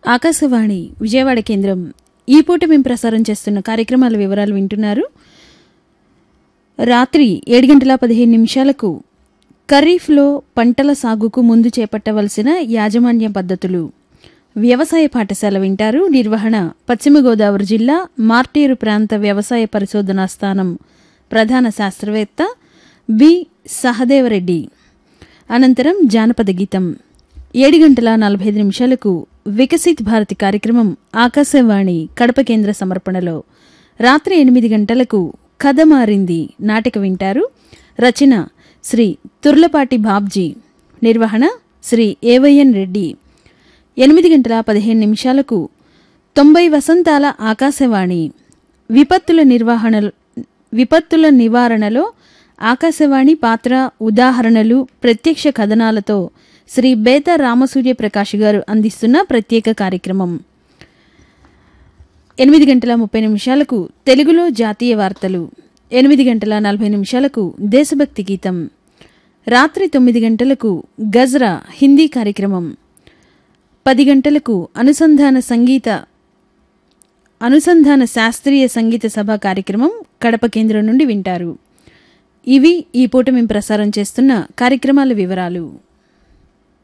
ఆకాశవాణి విజయవాడ కేంద్రం ఈ పూట మేము ప్రసారం చేస్తున్న కార్యక్రమాల వివరాలు వింటున్నారు రాత్రి ఏడు గంటల పదిహేను నిమిషాలకు ఖరీఫ్లో పంటల సాగుకు ముందు చేపట్టవలసిన యాజమాన్య పద్ధతులు వ్యవసాయ పాఠశాల వింటారు నిర్వహణ పశ్చిమ గోదావరి జిల్లా మార్టేరు ప్రాంత వ్యవసాయ పరిశోధనా స్థానం ప్రధాన శాస్త్రవేత్త బి సహదేవరెడ్డి అనంతరం జానపద గీతం ఏడు గంటల నలభై ఐదు నిమిషాలకు వికసిత్ భారతి కార్యక్రమం ఆకాశవాణి కడప కేంద్ర సమర్పణలో రాత్రి ఎనిమిది గంటలకు కథ మారింది నాటిక వింటారు రచన శ్రీ తుర్లపాటి బాబ్జీ నిర్వహణ శ్రీ ఏవైఎన్ రెడ్డి ఎనిమిది గంటల పదిహేను నిమిషాలకు తొంభై వసంతాల ఆకాశవాణి విపత్తుల నిర్వహణ విపత్తుల నివారణలో ఆకాశవాణి పాత్ర ఉదాహరణలు ప్రత్యక్ష కథనాలతో శ్రీ బేత రామసూర్య ప్రకాష్ గారు అందిస్తున్న ప్రత్యేక కార్యక్రమం ఎనిమిది గంటల ముప్పై నిమిషాలకు తెలుగులో జాతీయ వార్తలు ఎనిమిది గంటల నలభై నిమిషాలకు దేశభక్తి గీతం రాత్రి తొమ్మిది గంటలకు గజ్రా హిందీ కార్యక్రమం పది గంటలకు అనుసంధాన సంగీత అనుసంధాన శాస్త్రీయ సంగీత సభ కార్యక్రమం కడప కేంద్రం నుండి వింటారు ఇవి ఈ పూట మేము ప్రసారం చేస్తున్న కార్యక్రమాల వివరాలు